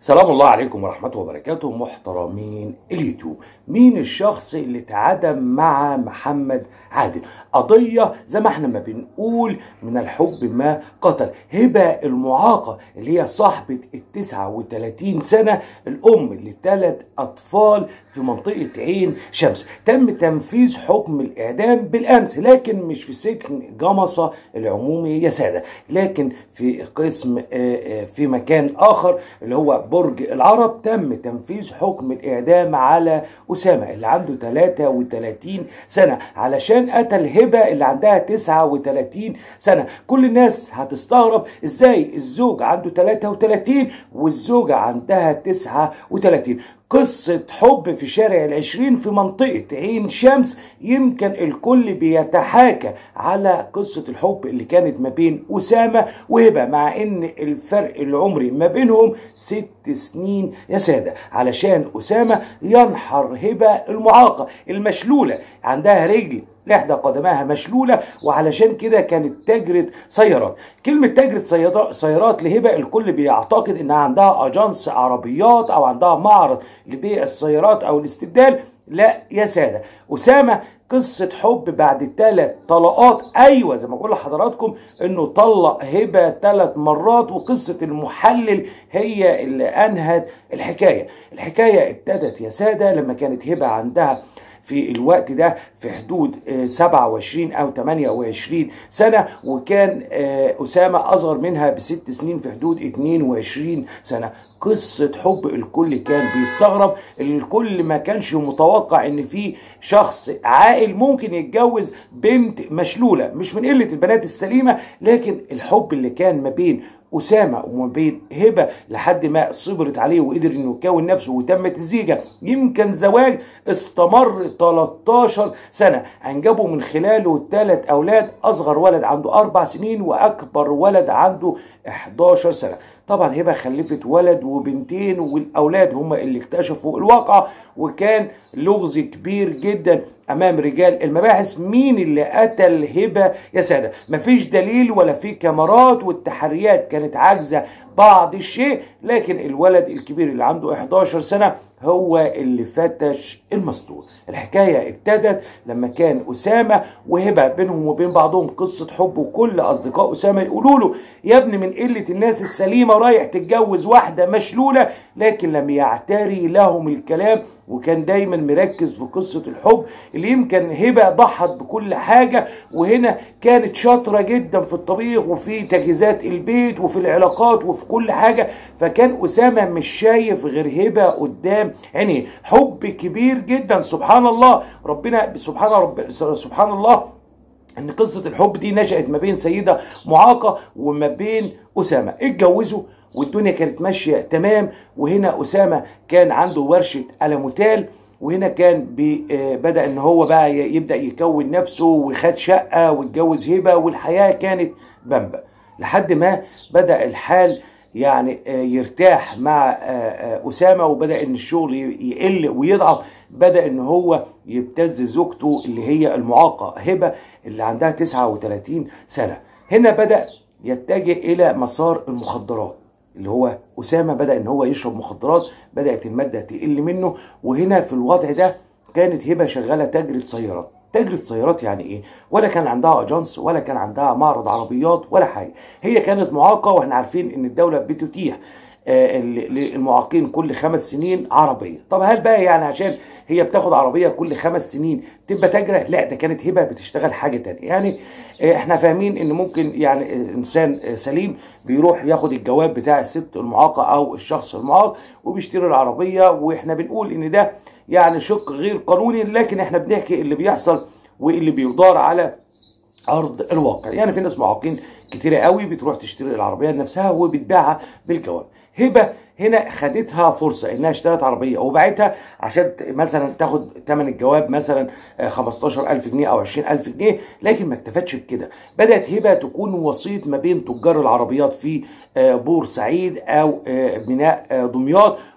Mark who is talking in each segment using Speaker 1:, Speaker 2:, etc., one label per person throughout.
Speaker 1: سلام الله عليكم ورحمة وبركاته محترمين اليوتيوب مين الشخص اللي تعادم مع محمد عادل قضية زي ما احنا ما بنقول من الحب ما قتل هبة المعاقة اللي هي صاحبة التسعة وتلاتين سنة الأم لثلاث أطفال في منطقة عين شمس تم تنفيذ حكم الإعدام بالأمس لكن مش في سجن جمصة العمومي يا سادة لكن في قسم آه، آه، في مكان آخر اللي هو برج العرب تم تنفيذ حكم الإعدام على أسامة اللي عنده 33 سنة علشان قتل هبة اللي عندها 39 سنة كل الناس هتستغرب ازاي الزوج عنده 33 والزوجة عندها 39 قصة حب في شارع العشرين في منطقة عين شمس يمكن الكل بيتحاكى على قصة الحب اللي كانت ما بين أسامة وهبة مع ان الفرق العمري ما بينهم ست سنين يا سادة علشان أسامة ينحر هبة المعاقة المشلولة عندها رجل إحدى قدماها مشلولة وعلشان كده كانت تجرة سيارات كلمة تجرة سيارات- سيارات لهبة الكل بيعتقد إنها عندها أجانس عربيات أو عندها معرض لبيع السيارات أو الاستبدال لا يا سادة أسامة قصة حب بعد ثلاث طلقات أيوة زي ما بقول لحضراتكم إنه طلق هبة ثلاث مرات وقصة المحلل هي اللي أنهت الحكاية الحكاية ابتدت يا سادة لما كانت هبة عندها في الوقت ده في حدود آه، 27 او 28 سنه وكان آه، اسامه اصغر منها بست سنين في حدود 22 سنه قصه حب الكل كان بيستغرب الكل ما كانش متوقع ان في شخص عاقل ممكن يتجوز بنت مشلوله مش من قله البنات السليمه لكن الحب اللي كان ما بين أسامة وما بين هبة لحد ما صبرت عليه وقدر إنه يكون نفسه وتمت الزيجة يمكن زواج استمر 13 سنة أنجبوا من خلاله ثلاث أولاد أصغر ولد عنده أربع سنين وأكبر ولد عنده 11 سنة طبعا هبه خلفت ولد وبنتين والاولاد هم اللي اكتشفوا الواقع وكان لغز كبير جدا امام رجال المباحث مين اللي قتل هبه يا ساده مفيش دليل ولا في كاميرات والتحريات كانت عاجزه بعض الشيء لكن الولد الكبير اللي عنده 11 سنه هو اللي فتش المستور الحكاية ابتدت لما كان أسامة وهبة بينهم وبين بعضهم قصة حب وكل أصدقاء أسامة يقولوا له يا ابني من قلة الناس السليمة رايح تتجوز واحدة مشلولة لكن لم يعتري لهم الكلام وكان دايما مركز في قصة الحب اللي يمكن هبة ضحت بكل حاجة وهنا كانت شاطرة جدا في الطبيخ وفي تجهيزات البيت وفي العلاقات وفي كل حاجة فكان أسامة مش شايف غير هبة قدام عينيه حب كبير جدا سبحان الله ربنا سبحان رب سبحان الله ان قصه الحب دي نشات ما بين سيده معاقه وما بين اسامه اتجوزوا والدنيا كانت ماشيه تمام وهنا اسامه كان عنده ورشه الموتال وهنا كان بي آه، بدا ان هو بقى ي- يبدا يكون نفسه وخد شقه واتجوز هبه والحياه كانت بمبه لحد ما بدا الحال يعني آه، يرتاح مع آه، آه، اسامه وبدا ان الشغل ي- يقل ويضعف بدا ان هو يبتز زوجته اللي هي المعاقه هبه اللي عندها 39 سنه هنا بدا يتجه الى مسار المخدرات اللي هو اسامه بدا ان هو يشرب مخدرات بدات الماده تقل منه وهنا في الوضع ده كانت هبه شغاله تجرة سيارات تجرة سيارات يعني ايه ولا كان عندها اجانس ولا كان عندها معرض عربيات ولا حاجه هي كانت معاقه واحنا عارفين ان الدوله بتتيح آه، ل- للمعاقين كل خمس سنين عربيه طب هل بقى يعني عشان هي بتاخد عربيه كل خمس سنين تبقى تاجره لا ده كانت هبه بتشتغل حاجه تانية يعني آه، احنا فاهمين ان ممكن يعني آه، انسان آه، سليم بيروح ياخد الجواب بتاع الست المعاقه او الشخص المعاق وبيشتري العربيه واحنا بنقول ان ده يعني شق غير قانوني لكن احنا بنحكي اللي بيحصل واللي بيدار على ارض الواقع يعني في ناس معاقين كتيره قوي بتروح تشتري العربيه لنفسها وبتبيعها بالجواب هبه هنا خدتها فرصه انها اشترت عربيه وباعتها عشان ت- مثلا تاخد ثمن الجواب مثلا آه، 15000 جنيه او 20000 جنيه لكن ما اكتفتش بكده بدات هبه تكون وسيط ما بين تجار العربيات في آه، بورسعيد او آه، ميناء آه، دمياط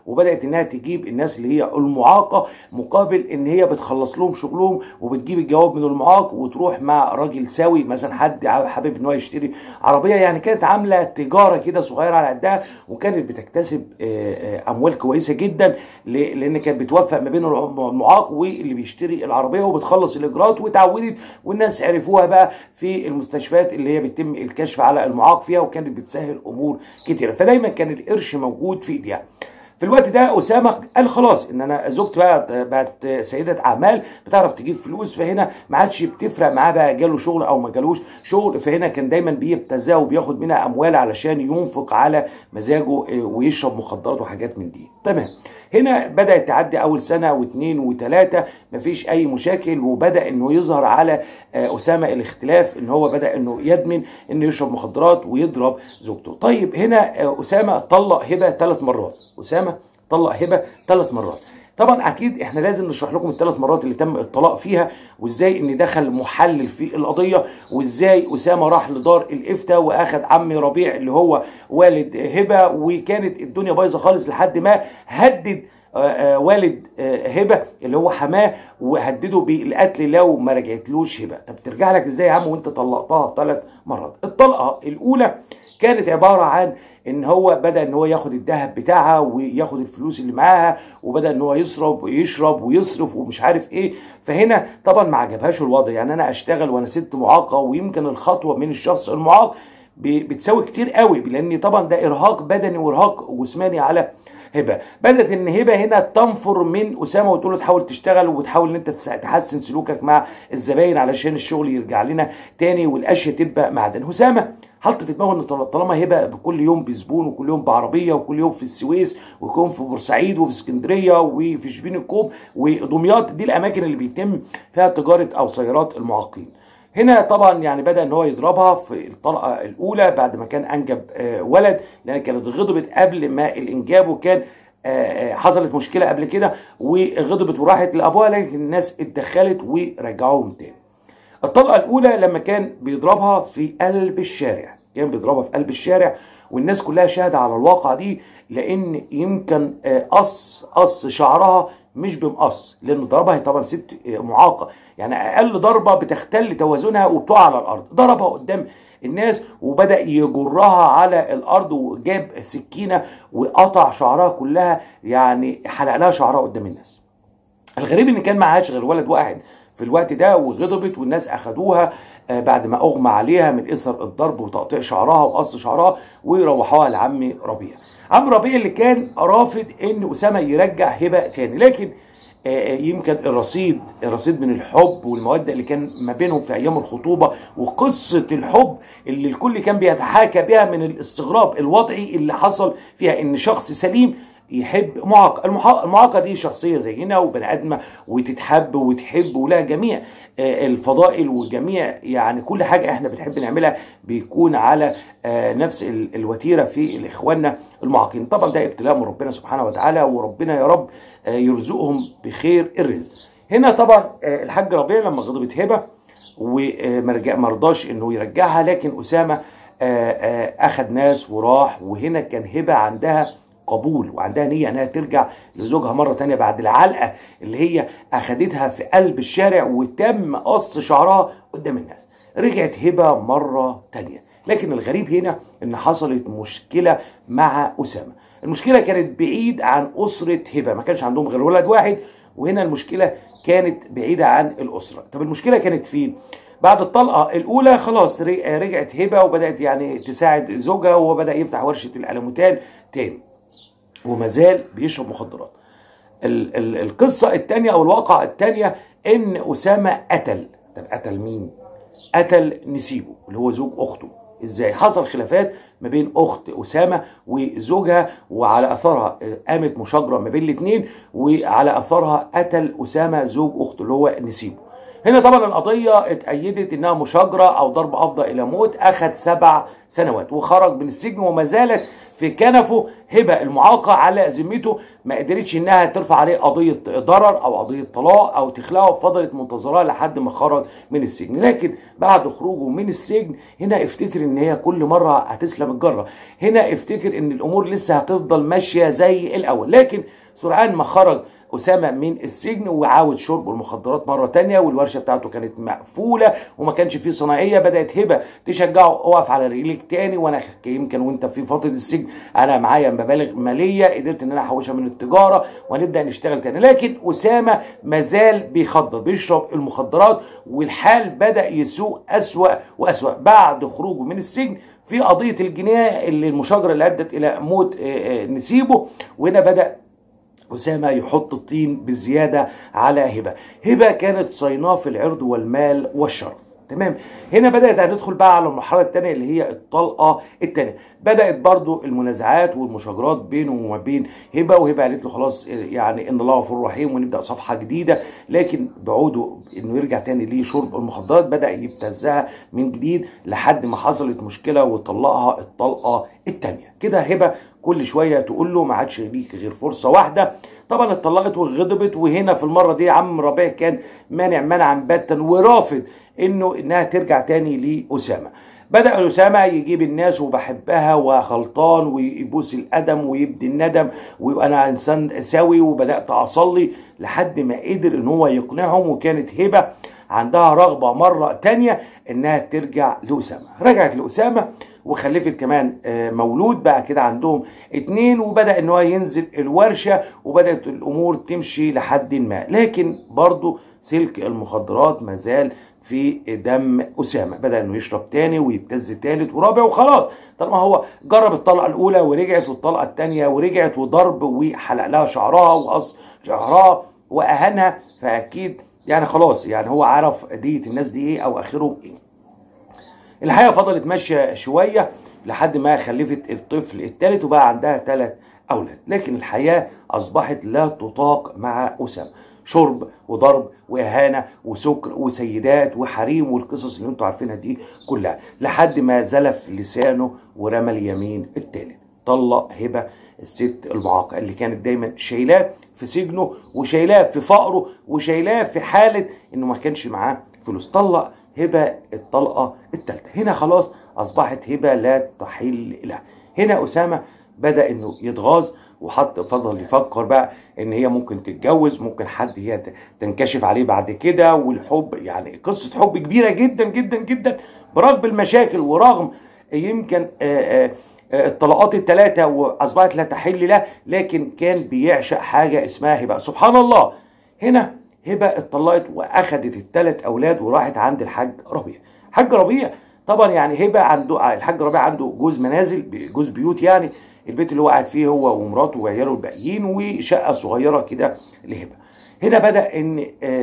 Speaker 1: وبدات انها تجيب الناس اللي هي المعاقه مقابل ان هي بتخلص لهم شغلهم وبتجيب الجواب من المعاق وتروح مع راجل سوي مثلا حد حابب ان هو يشتري عربيه يعني كانت عامله تجاره كده صغيره على قدها وكانت بتكتسب آه، آه، اموال كويسه جدا ل- لان كانت بتوفق ما بين المعاق واللي بيشتري العربيه وبتخلص الاجراءات واتعودت والناس عرفوها بقى في المستشفيات اللي هي بيتم الكشف على المعاق فيها وكانت بتسهل امور كتيره فدايما كان القرش موجود في ايديها في الوقت ده اسامه قال خلاص ان انا زوجتي بقى بقت سيده اعمال بتعرف تجيب فلوس فهنا ما عادش بتفرق معاه بقى جاله شغل او ما جالوش شغل فهنا كان دايما بيبتزها وبياخد منها اموال علشان ينفق على مزاجه آه، ويشرب مخدرات وحاجات من دي تمام هنا بدات تعدي اول سنه واثنين وثلاثه مفيش اي مشاكل وبدا انه يظهر على آه، اسامه الاختلاف ان هو بدا انه يدمن انه يشرب مخدرات ويضرب زوجته طيب هنا آه، اسامه طلق هبه ثلاث مرات اسامه طلق هبه ثلاث مرات طبعا اكيد احنا لازم نشرح لكم الثلاث مرات اللي تم الطلاق فيها وازاي ان دخل محلل في القضيه وازاي اسامه راح لدار الافتاء واخد عمي ربيع اللي هو والد هبه وكانت الدنيا بايظه خالص لحد ما هدد آه، آه، والد آه، هبه اللي هو حماه وهدده بالقتل لو ما رجعتلوش هبه طب ترجع لك ازاي يا عم وانت طلقتها ثلاث مرات الطلقه الاولى كانت عباره عن ان هو بدا ان هو ياخد الذهب بتاعها وياخد الفلوس اللي معاها وبدا ان هو يصرف ويشرب ويصرف ومش عارف ايه فهنا طبعا ما عجبهاش الوضع يعني انا اشتغل وانا ست معاقه ويمكن الخطوه من الشخص المعاق ب- بتساوي كتير قوي لان طبعا ده ارهاق بدني وارهاق جسماني على هبه بدات ان هبه هنا تنفر من اسامه وتقول له تحاول تشتغل وتحاول ان انت تس- تحسن سلوكك مع الزباين علشان الشغل يرجع لنا تاني والاشياء تبقى معدن اسامه حط في دماغه ان طال- طالما هبه كل يوم بزبون وكل يوم بعربيه وكل يوم في السويس وكل يوم في بورسعيد وفي اسكندريه وفي شبين الكوم ودمياط دي الاماكن اللي بيتم فيها تجاره او سيارات المعاقين هنا طبعا يعني بدا ان هو يضربها في الطلقه الاولى بعد ما كان انجب آه، ولد لان كانت غضبت قبل ما الانجاب وكان آه، آه، حصلت مشكله قبل كده وغضبت وراحت لابوها لكن الناس اتدخلت ورجعوهم تاني الطلقه الاولى لما كان بيضربها في قلب الشارع كان بيضربها في قلب الشارع والناس كلها شاهده على الواقعه دي لان يمكن آه، قص قص شعرها مش بمقص لانه ضربها هي طبعا ست آه، معاقه يعني اقل ضربه بتختل توازنها وبتقع على الارض ضربها قدام الناس وبدا يجرها على الارض وجاب سكينه وقطع شعرها كلها يعني حلق لها شعرها قدام الناس الغريب ان كان معهاش غير ولد واحد في الوقت ده وغضبت والناس اخدوها آه، بعد ما اغمى عليها من اثر الضرب وتقطيع شعرها وقص شعرها ويروحوها لعمي ربيع عم ربيع اللي كان رافض ان اسامه يرجع هبه تاني لكن آه، يمكن الرصيد الرصيد من الحب والموده اللي كان ما بينهم في ايام الخطوبه وقصه الحب اللي الكل كان بيتحاكى بها من الاستغراب الوضعي اللي حصل فيها ان شخص سليم يحب معاق المحا- المعاقة دي شخصية زينا وبني آدمة وتتحب وتحب ولها جميع آه، الفضائل وجميع يعني كل حاجة احنا بنحب نعملها بيكون على آه، نفس ال- الوتيرة في إخواننا المعاقين طبعا ده ابتلاء من ربنا سبحانه وتعالى وربنا يا رب آه، يرزقهم بخير الرزق هنا طبعا آه، الحاج ربيع لما غضبت هبة وما رضاش انه يرجعها لكن اسامه آه، آه، اخذ ناس وراح وهنا كان هبه عندها قبول وعندها نية انها ترجع لزوجها مرة تانية بعد العلقة اللي هي اخدتها في قلب الشارع وتم قص شعرها قدام الناس رجعت هبة مرة تانية لكن الغريب هنا ان حصلت مشكلة مع اسامة المشكلة كانت بعيد عن اسرة هبة ما كانش عندهم غير ولد واحد وهنا المشكلة كانت بعيدة عن الأسرة طب المشكلة كانت فين؟ بعد الطلقة الأولى خلاص ر- رجعت هبة وبدأت يعني تساعد زوجها وهو بدأ يفتح ورشة الألموتال تاني وما زال بيشرب مخدرات ال- ال- القصة التانية أو الواقعة التانية إن أسامة قتل طب قتل مين؟ قتل نسيبه اللي هو زوج أخته ازاي حصل خلافات ما بين اخت اسامه وزوجها وعلى اثرها قامت مشاجره ما بين الاثنين وعلى اثرها قتل اسامه زوج اخته اللي هو نسيبه هنا طبعا القضية اتأيدت انها مشاجرة او ضرب افضى الى موت اخذ سبع سنوات وخرج من السجن وما زالت في كنفه هبة المعاقة على ذمته ما قدرتش انها ترفع عليه قضية ضرر او قضية طلاق او تخلعه فضلت منتظراه لحد ما خرج من السجن لكن بعد خروجه من السجن هنا افتكر ان هي كل مرة هتسلم الجرة هنا افتكر ان الامور لسه هتفضل ماشية زي الاول لكن سرعان ما خرج أسامة من السجن وعاود شرب المخدرات مرة تانية والورشة بتاعته كانت مقفولة وما كانش فيه صناعية بدأت هبة تشجعه اقف على رجليك تاني وأنا يمكن وأنت في فترة السجن أنا معايا مبالغ مالية قدرت إن أنا أحوشها من التجارة ونبدأ نشتغل تاني لكن أسامة مازال بيخدر بيشرب المخدرات والحال بدأ يسوء أسوأ وأسوأ بعد خروجه من السجن في قضية الجناية اللي المشاجرة اللي أدت إلى موت نسيبه وهنا بدأ أسامة يحط الطين بزيادة على هبة هبة كانت صيناه في العرض والمال والشرف تمام هنا بدأت هندخل بقى على المرحلة الثانية اللي هي الطلقة الثانية بدأت برضو المنازعات والمشاجرات بينه وما بين هبة وهبة قالت له خلاص يعني إن الله غفور رحيم ونبدأ صفحة جديدة لكن بعوده إنه يرجع تاني ليه شرب المخدرات بدأ يبتزها من جديد لحد ما حصلت مشكلة وطلقها الطلقة الثانية كده هبة كل شوية تقول له ما عادش ليك غير فرصة واحدة طبعا اتطلقت وغضبت وهنا في المرة دي عم ربيع كان مانع منعا باتا ورافض انه انها ترجع تاني لأسامة بدأ أسامة يجيب الناس وبحبها وغلطان ويبوس القدم ويبدي الندم وأنا إنسان سوي وبدأت أصلي لحد ما قدر إن هو يقنعهم وكانت هبة عندها رغبة مرة تانية إنها ترجع لأسامة رجعت لأسامة وخلفت كمان مولود بقى كده عندهم اتنين وبدأ ان هو ينزل الورشة وبدأت الامور تمشي لحد ما لكن برضو سلك المخدرات مازال في دم أسامة بدأ انه يشرب تاني ويبتز تالت ورابع وخلاص طالما هو جرب الطلقة الأولى ورجعت والطلقة التانية ورجعت وضرب وحلق لها شعرها وقص شعرها وأهانها فأكيد يعني خلاص يعني هو عرف دية الناس دي ايه أو آخرهم ايه الحقيقه فضلت ماشيه شويه لحد ما خلفت الطفل الثالث وبقى عندها ثلاث اولاد لكن الحياه اصبحت لا تطاق مع اسامه شرب وضرب واهانه وسكر وسيدات وحريم والقصص اللي انتوا عارفينها دي كلها لحد ما زلف لسانه ورمى اليمين الثالث طلق هبه الست المعاقه اللي كانت دايما شايلاه في سجنه وشايلاه في فقره وشايلاه في حاله انه ما كانش معاه فلوس طلق هبة الطلقة الثالثة هنا خلاص أصبحت هبة لا تحل لها هنا أسامة بدأ إنه يتغاظ وحط فضل يفكر بقى ان هي ممكن تتجوز ممكن حد هي تنكشف عليه بعد كده والحب يعني قصه حب كبيره جدا جدا جدا برغم المشاكل ورغم يمكن الطلقات الثلاثه واصبحت لا تحل له لكن كان بيعشق حاجه اسمها هبه سبحان الله هنا هبه اتطلقت واخدت الثلاث اولاد وراحت عند الحاج ربيع حاج ربيع طبعا يعني هبه عنده الحاج ربيع عنده جوز منازل جوز بيوت يعني البيت اللي هو قاعد فيه هو ومراته وعياله الباقيين وشقه صغيره كده لهبه هنا بدا ان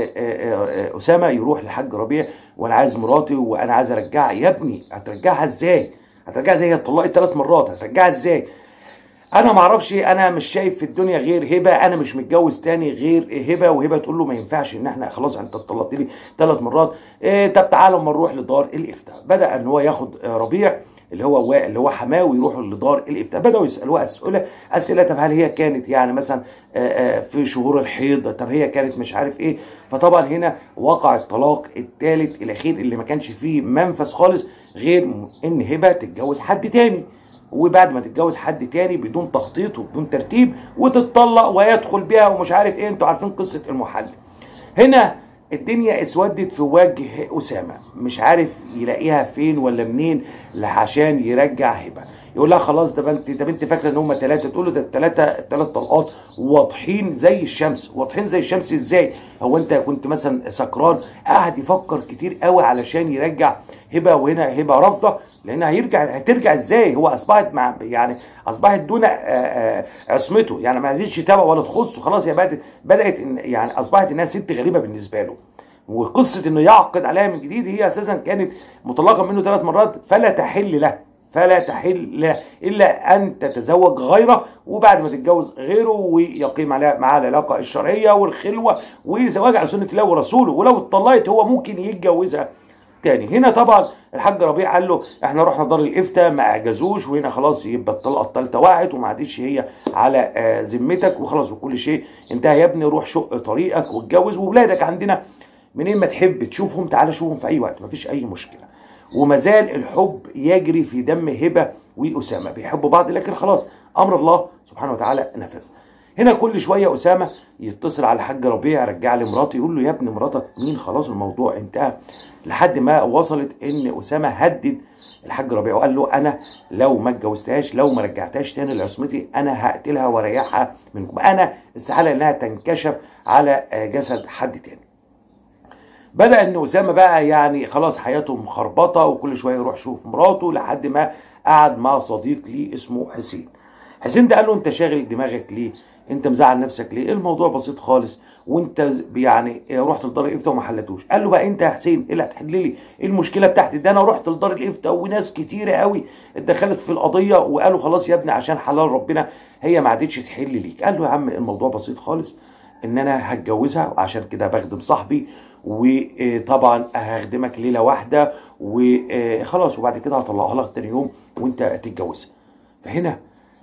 Speaker 1: اسامه يروح للحاج ربيع وانا عايز مراتي وانا عايز ارجعها يا ابني هترجعها ازاي هترجعها ازاي هي اتطلقت ثلاث مرات هترجعها ازاي انا ما اعرفش انا مش شايف في الدنيا غير هبه انا مش متجوز تاني غير هبه وهبه تقول له ما ينفعش ان احنا خلاص انت اتطلقت لي ثلاث مرات إيه طب تعالى اما نروح لدار الافتاء بدا ان هو ياخد ربيع اللي هو اللي هو حماه ويروحوا لدار الافتاء بداوا يسالوها اسئله اسئله طب هل هي كانت يعني مثلا في شهور الحيض طب هي كانت مش عارف ايه فطبعا هنا وقع الطلاق الثالث الاخير اللي ما كانش فيه منفذ خالص غير ان هبه تتجوز حد تاني وبعد ما تتجوز حد تاني بدون تخطيط وبدون ترتيب وتتطلق ويدخل بيها ومش عارف ايه انتوا عارفين قصه المحلل هنا الدنيا اسودت في وجه اسامه مش عارف يلاقيها فين ولا منين عشان يرجع هبه يقول لها خلاص ده بنت ده بنت فاكره ان هم ثلاثه تقول له ده الثلاثه الثلاث طلقات واضحين زي الشمس واضحين زي الشمس ازاي هو انت كنت مثلا سكران قاعد يفكر كتير قوي علشان يرجع هبه وهنا هبه رافضه لانها هيرجع هترجع ازاي هو اصبحت مع يعني اصبحت دون عصمته يعني ما قدرتش تتابع ولا تخصه خلاص هي بدات بدات يعني اصبحت انها ست غريبه بالنسبه له وقصه انه يعقد عليها من جديد هي اساسا كانت مطلقه منه ثلاث مرات فلا تحل له فلا تحل الا ان تتزوج غيره وبعد ما تتجوز غيره ويقيم عليها معاه العلاقه الشرعيه والخلوه وزواج على سنه الله ورسوله ولو اتطلقت هو ممكن يتجوزها تاني هنا طبعا الحاج ربيع قال له احنا رحنا دار الافتاء ما اعجزوش وهنا خلاص يبقى الطلقه الثالثه وقعت وما عادش هي على آه، ذمتك وخلاص وكل شيء انتهى يا ابني روح شق طريقك واتجوز واولادك عندنا منين ما تحب تشوفهم تعالى شوفهم في اي وقت مفيش اي مشكله ومازال الحب يجري في دم هبه واسامه بيحبوا بعض لكن خلاص امر الله سبحانه وتعالى نفذ هنا كل شويه اسامه يتصل على الحاج ربيع رجع لي مراتي يقول له يا ابني مراتك مين خلاص الموضوع انتهى لحد ما وصلت ان اسامه هدد الحاج ربيع وقال له انا لو ما اتجوزتهاش لو ما رجعتهاش تاني لعصمتي انا هقتلها واريحها منكم انا استحاله انها تنكشف على آه، جسد حد تاني بدا ان اسامه بقى يعني خلاص حياته مخربطه وكل شويه يروح يشوف مراته لحد ما قعد مع صديق ليه اسمه حسين حسين ده قال له انت شاغل دماغك ليه انت مزعل نفسك ليه الموضوع بسيط خالص وانت يعني رحت لدار الافتاء وما حلتوش قال له بقى انت يا حسين ايه اللي هتحل لي ايه المشكله بتاعتي ده انا رحت لدار الافتاء وناس كتيره قوي اتدخلت في القضيه وقالوا خلاص يا ابني عشان حلال ربنا هي ما عادتش تحل ليك قال له يا عم الموضوع بسيط خالص ان انا هتجوزها وعشان كده بخدم صاحبي وطبعا هخدمك ليله واحده وخلاص وبعد كده هطلعها لك تاني يوم وانت تتجوزها فهنا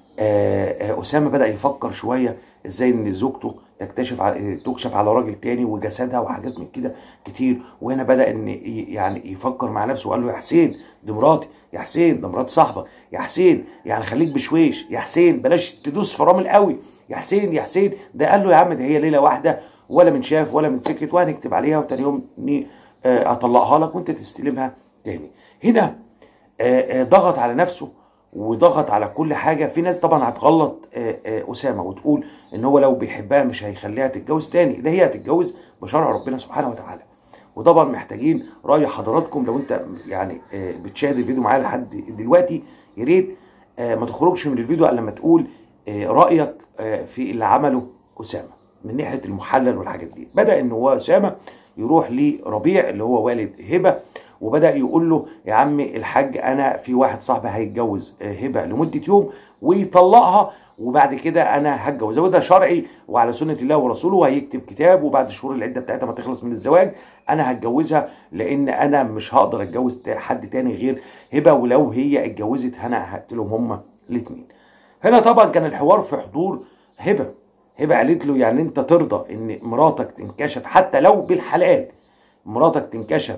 Speaker 1: آه، آه، اسامه بدا يفكر شويه ازاي ان زوجته تكتشف ع- تكشف على راجل تاني وجسدها وحاجات من كده كتير وهنا بدا ان ي- يعني يفكر مع نفسه وقال له يا حسين دي مراتي يا حسين ده مرات صاحبك يا حسين يعني خليك بشويش يا حسين بلاش تدوس في رامل قوي يا حسين يا حسين ده قال له يا عم ده هي ليله واحده ولا من شاف ولا من سكت وهنكتب عليها وتاني يوم ن- آه، اطلقها لك وانت تستلمها تاني هنا آه، آه، ضغط على نفسه وضغط على كل حاجه في ناس طبعا هتغلط آه، آه، اسامه وتقول ان هو لو بيحبها مش هيخليها تتجوز تاني ده هي هتتجوز بشرع ربنا سبحانه وتعالى وطبعا محتاجين راي حضراتكم لو انت يعني آه، بتشاهد الفيديو معايا لحد دلوقتي يا ريت آه، ما تخرجش من الفيديو الا لما تقول آه، رايك آه، في اللي عمله اسامه من ناحيه المحلل والحاجات دي بدا ان هو اسامه يروح لربيع اللي هو والد هبه وبدا يقول له يا عمي الحاج انا في واحد صاحبي هيتجوز آه، هبه لمده يوم ويطلقها وبعد كده انا هتجوز وده شرعي وعلى سنه الله ورسوله وهيكتب كتاب وبعد شهور العده بتاعتها ما تخلص من الزواج انا هتجوزها لان انا مش هقدر اتجوز تا- حد تاني غير هبه ولو هي اتجوزت انا هقتلهم هما الاثنين هنا طبعا كان الحوار في حضور هبه هبه قالت له يعني انت ترضى ان مراتك تنكشف حتى لو بالحلال مراتك تنكشف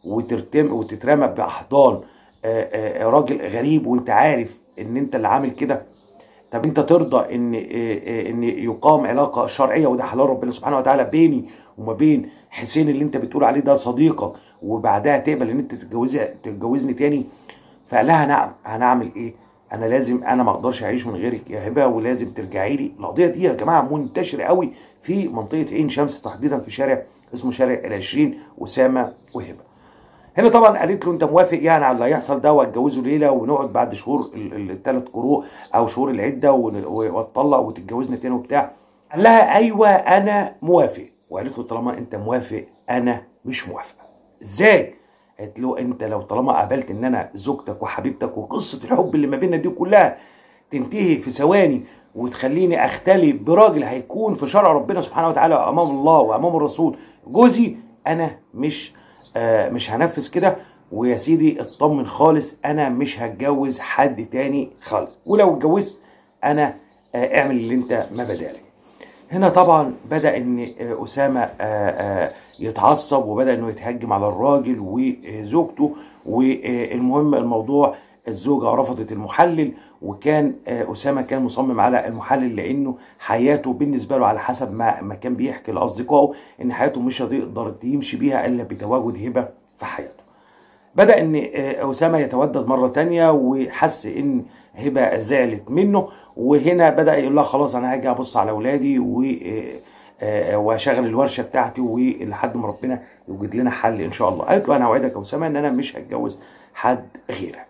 Speaker 1: وترتم وتترمى باحضان آه، آه، راجل غريب وانت عارف ان انت اللي عامل كده طب انت ترضى ان آه، آه، ان يقام علاقه شرعيه وده حلال ربنا سبحانه وتعالى بيني وما بين حسين اللي انت بتقول عليه ده صديقك وبعدها تقبل ان انت تتجوزها تتجوزني تاني فقال لها نعم انا اعمل ايه انا لازم انا ما اقدرش اعيش من غيرك يا هبه ولازم ترجعي لي القضيه دي يا جماعه منتشره قوي في منطقه عين شمس تحديدا في شارع اسمه شارع العشرين اسامه وهبه هنا طبعا قالت له انت موافق يعني على اللي هيحصل ده واتجوزه ليله ونقعد بعد شهور الثلاث قروء او شهور العده ون- و- واتطلق وتتجوزني تاني وبتاع قال لها ايوه انا موافق وقالت له طالما انت موافق انا مش موافقه ازاي قالت له انت لو طالما قبلت ان انا زوجتك وحبيبتك وقصه الحب اللي ما بيننا دي كلها تنتهي في ثواني وتخليني اختلي براجل هيكون في شرع ربنا سبحانه وتعالى امام الله وامام الرسول جوزي انا مش آه مش هنفذ كده ويا سيدي اطمن خالص انا مش هتجوز حد تاني خالص ولو اتجوزت انا آه اعمل اللي انت ما بدالك هنا طبعا بدا ان آه، اسامه آه، آه، يتعصب وبدا انه يتهجم على الراجل وزوجته والمهم الموضوع الزوجه رفضت المحلل وكان آه، اسامه كان مصمم على المحلل لانه حياته بالنسبه له على حسب ما ما كان بيحكي لاصدقائه ان حياته مش هتقدر يمشي بيها الا بتواجد هبه في حياته. بدا ان آه، اسامه يتودد مره تانية وحس ان هبه زعلت منه وهنا بدا يقول لها خلاص انا هاجي ابص على اولادي و آه، آه، واشغل الورشه بتاعتي ولحد ما ربنا يوجد لنا حل ان شاء الله قالت له انا اوعدك يا اسامه ان انا مش هتجوز حد غيرك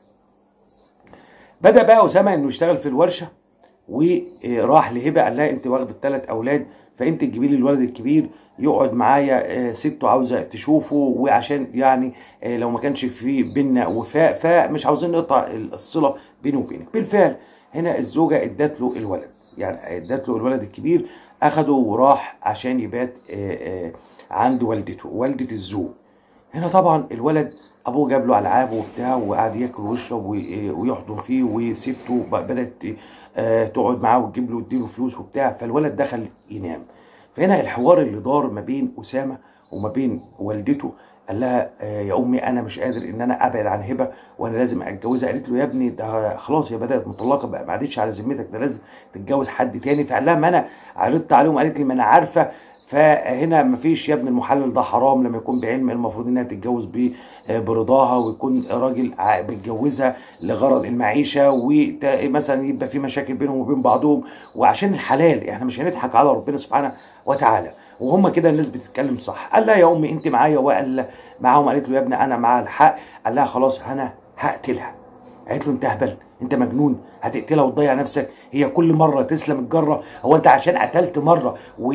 Speaker 1: بدا بقى اسامه انه يشتغل في الورشه وراح لهبه قال لها انت واخده الثلاث اولاد فانت تجيبي لي الولد الكبير يقعد معايا آه، سته عاوزه تشوفه وعشان يعني آه، لو ما كانش في بينا وفاء فمش عاوزين نقطع الصله بيني وبينك بالفعل هنا الزوجه ادت له الولد يعني ادت له الولد الكبير اخده وراح عشان يبات آه، آه، عند والدته والده الزوج هنا طبعا الولد ابوه جاب له العاب وبتاع وقعد ياكل ويشرب وي- ويحضن فيه وسيبته ب- بدات آه، تقعد معاه وتجيب له تديله فلوس وبتاع فالولد دخل ينام فهنا الحوار اللي دار ما بين اسامه وما بين والدته قال لها آه، يا امي انا مش قادر ان انا ابعد عن هبه وانا لازم اتجوزها قالت له يا ابني ده خلاص هي بدات مطلقه بقى ما عادتش على ذمتك ده لازم تتجوز حد تاني فقال لها ما انا عرضت عليهم قالت لي ما انا عارفه فهنا مفيش يا ابن المحلل ده حرام لما يكون بعلم المفروض انها تتجوز ب- آه، برضاها ويكون راجل ع- بيتجوزها لغرض المعيشه ومثلا يبقى في مشاكل بينهم وبين بعضهم وعشان الحلال احنا مش هنضحك على ربنا سبحانه وتعالى وهم كده الناس بتتكلم صح قال لها يا امي انت معايا وقال معاهم قالت له يا ابني انا معاها الحق قال لها خلاص انا هقتلها قالت له انت اهبل انت مجنون هتقتلها وتضيع نفسك هي كل مره تسلم الجره هو انت عشان قتلت مره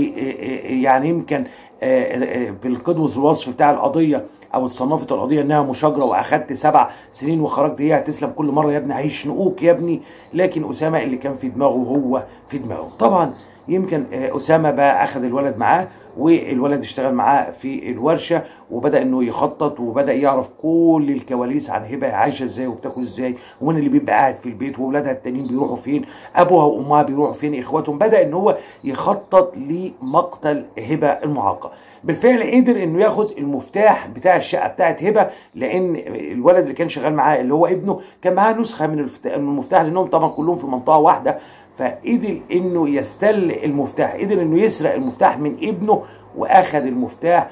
Speaker 1: ويعني يمكن آه، آه، بالقدوة الوصف بتاع القضيه او اتصنفت القضيه انها مشاجره واخدت سبع سنين وخرجت هي هتسلم كل مره يا ابني هيشنقوك يا ابني لكن اسامه اللي كان في دماغه هو في دماغه طبعا يمكن آه، اسامه بقى اخذ الولد معاه والولد اشتغل معاه في الورشه وبدا انه يخطط وبدا يعرف كل الكواليس عن هبه عايشه ازاي وبتاكل ازاي ومين اللي بيبقى قاعد في البيت واولادها التانيين بيروحوا فين ابوها وامها بيروحوا فين اخواتهم بدا ان هو يخطط لمقتل هبه المعاقه بالفعل قدر انه ياخد المفتاح بتاع الشقه بتاعت هبه لان الولد اللي كان شغال معاه اللي هو ابنه كان معاه نسخه من الفت- من المفتاح لانهم طبعا كلهم في منطقه واحده فقدر انه يستل المفتاح قدر انه يسرق المفتاح من ابنه واخد المفتاح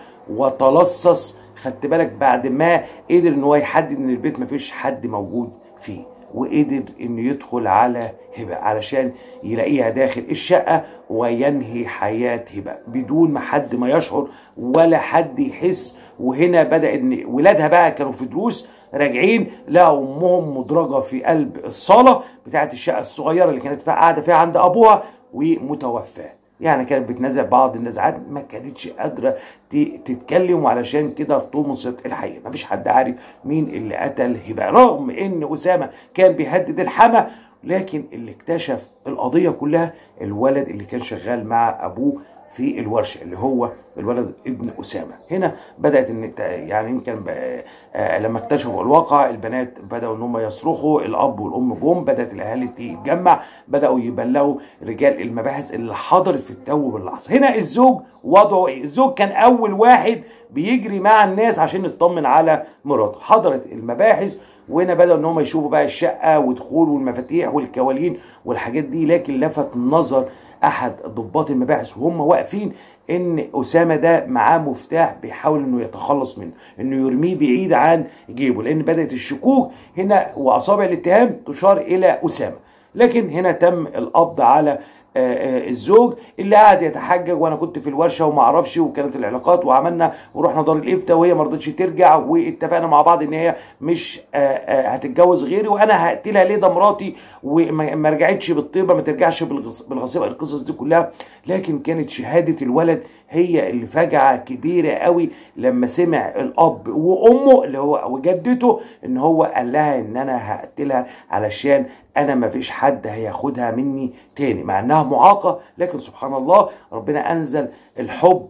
Speaker 1: وتلصص خدت بالك بعد ما قدر ان هو يحدد ان البيت مفيش حد موجود فيه وقدر انه يدخل على هبه علشان يلاقيها داخل الشقه وينهي حياه هبه بدون ما حد ما يشعر ولا حد يحس وهنا بدا ان ولادها بقى كانوا في دروس راجعين لقوا امهم مدرجه في قلب الصاله بتاعت الشقه الصغيره اللي كانت فيها قاعده فيها عند ابوها ومتوفاه يعني كانت بتنازع بعض النزاعات ما كانتش قادره ت- تتكلم وعلشان كده طمست الحقيقه ما فيش حد عارف مين اللي قتل هبه رغم ان اسامه كان بيهدد الحما لكن اللي اكتشف القضيه كلها الولد اللي كان شغال مع ابوه في الورشه اللي هو الولد ابن اسامه هنا بدات ان الت- يعني يمكن بقى- آه، لما اكتشفوا الواقع البنات بداوا ان هم يصرخوا الاب والام جم بدات الاهالي تتجمع بداوا يبلغوا رجال المباحث اللي حضرت في التو باللحظه هنا الزوج وضعه ايه الزوج كان اول واحد بيجري مع الناس عشان يطمن على مراته حضرت المباحث وهنا بدأوا ان هم يشوفوا بقى الشقه ودخول والمفاتيح والكوالين والحاجات دي لكن لفت نظر احد ضباط المباحث وهم واقفين ان اسامه ده معاه مفتاح بيحاول انه يتخلص منه انه يرميه بعيد عن جيبه لان بدات الشكوك هنا واصابع الاتهام تشار الى اسامه لكن هنا تم القبض على آه، آه، الزوج اللي قاعد يتحجج وانا كنت في الورشه وما اعرفش وكانت العلاقات وعملنا ورحنا دار الافتاء وهي ما رضتش ترجع واتفقنا مع بعض ان هي مش آه، آه، هتتجوز غيري وانا هقتلها ليه ده مراتي وما ما رجعتش بالطيبه ما ترجعش بالغص- بالغصيبه القصص دي كلها لكن كانت شهاده الولد هي اللي فجعه كبيره قوي لما سمع الاب وامه اللي هو وجدته ان هو قال لها ان انا هقتلها علشان انا ما فيش حد هياخدها مني تاني مع انها معاقه لكن سبحان الله ربنا انزل الحب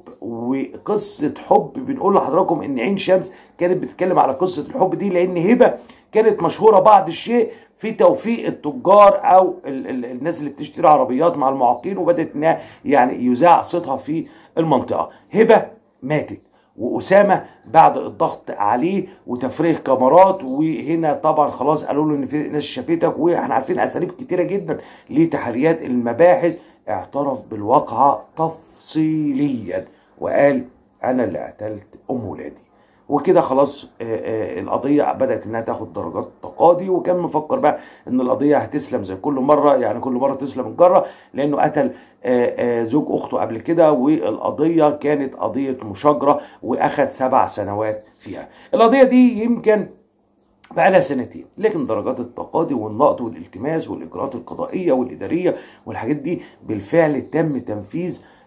Speaker 1: وقصه حب بنقول لحضراتكم ان عين شمس كانت بتتكلم على قصه الحب دي لان هبه كانت مشهوره بعض الشيء في توفيق التجار او ال ال الناس اللي بتشتري عربيات مع المعاقين وبدات انها يعني يذاع صيتها في المنطقه هبه ماتت واسامه بعد الضغط عليه وتفريغ كاميرات وهنا طبعا خلاص قالوا له ان في ناس شافتك واحنا عارفين اساليب كتيره جدا لتحريات المباحث اعترف بالواقعه تفصيليا وقال انا اللي قتلت ام ولادي وكده خلاص آه، آه، القضيه بدات انها تاخد درجات تقاضي وكان مفكر بقى ان القضيه هتسلم زي كل مره يعني كل مره تسلم الجره لانه قتل آه، آه، زوج اخته قبل كده والقضيه كانت قضيه مشاجره واخد سبع سنوات فيها القضيه دي يمكن بقى لها سنتين لكن درجات التقاضي والنقد والالتماس والاجراءات القضائيه والاداريه والحاجات دي بالفعل تم تنفيذ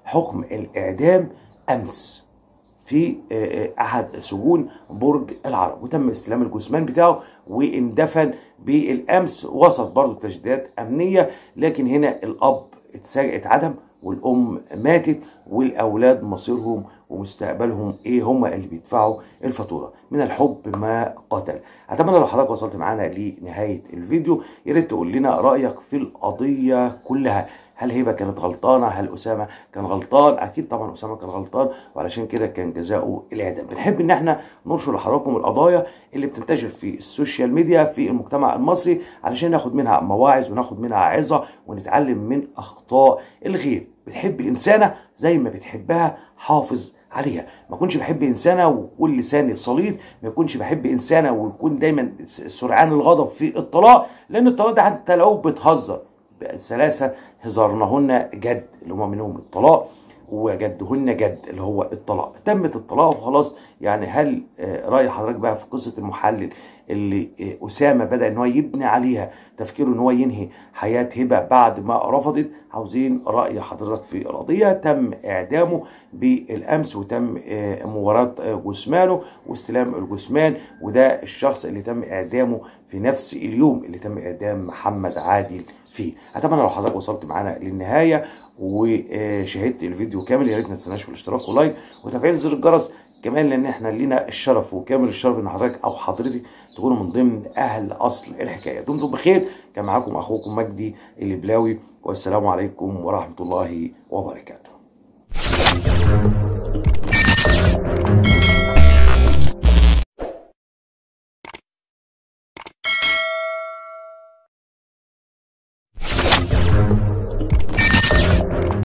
Speaker 1: حكم الاعدام امس في احد سجون برج العرب وتم استلام الجثمان بتاعه واندفن بالامس وسط برضه تجديدات امنيه لكن هنا الاب اتعدم والام ماتت والاولاد مصيرهم ومستقبلهم ايه هم اللي بيدفعوا الفاتوره من الحب ما قتل اتمنى لو حضرتك وصلت معانا لنهايه الفيديو يا ريت تقول لنا رايك في القضيه كلها هل هبه كانت غلطانه هل اسامه كان غلطان اكيد طبعا اسامه كان غلطان وعلشان كده كان جزاؤه الاعدام بنحب ان احنا ننشر لحضراتكم القضايا اللي بتنتشر في السوشيال ميديا في المجتمع المصري علشان ناخد منها مواعظ وناخد منها عظه ونتعلم من اخطاء الغير بتحب انسانه زي ما بتحبها حافظ عليها ما اكونش بحب انسانه وكل لساني صليط ما يكونش بحب انسانه ويكون دايما سرعان الغضب في الطلاق لان الطلاق ده حتى لو بتهزر ثلاثه هزارنهن جد اللي هم منهم الطلاق وجدهن جد اللي هو الطلاق تمت الطلاق وخلاص يعني هل راي حضرتك بقى في قصه المحلل اللي اسامه بدا ان هو يبني عليها تفكيره ان هو ينهي حياه هبه بعد ما رفضت عاوزين راي حضرتك في القضيه تم اعدامه بالامس وتم مباراه جثمانه واستلام الجثمان وده الشخص اللي تم اعدامه في نفس اليوم اللي تم اعدام محمد عادل فيه اتمنى لو حضرتك وصلت معانا للنهايه وشاهدت الفيديو كامل يا ريت ما تنسناش في الاشتراك ولايك وتفعيل زر الجرس كمان لان احنا لينا الشرف وكامل الشرف ان حضرتك او حضرتك تكونوا من ضمن اهل اصل الحكايه دمتم بخير كان معاكم اخوكم مجدي البلاوي والسلام عليكم ورحمه الله وبركاته